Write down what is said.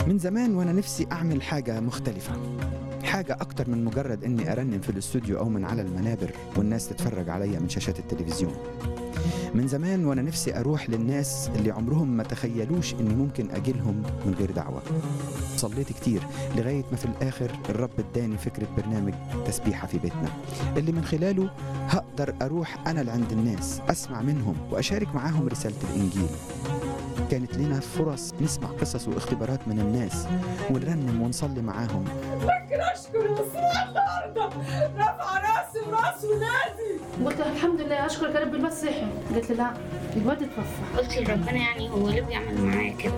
من زمان وانا نفسي اعمل حاجه مختلفه حاجة أكتر من مجرد إني أرنم في الاستوديو أو من على المنابر والناس تتفرج عليا من شاشات التلفزيون. من زمان وأنا نفسي أروح للناس اللي عمرهم ما تخيلوش إني ممكن أجيلهم من غير دعوة. صليت كتير لغاية ما في الآخر الرب اداني فكرة برنامج تسبيحة في بيتنا اللي من خلاله هقدر أروح أنا لعند الناس أسمع منهم وأشارك معاهم رسالة الإنجيل. كانت لنا فرص نسمع قصص واختبارات من الناس ونرنم ونصلي معاهم لكن اشكر يسوع النهارده رفع راسي وراسه نادي قلت لها الحمد لله اشكرك يا رب الواد صحي قالت لي لا الواد اتوفى قلت لربنا يعني هو ليه بيعمل معايا كده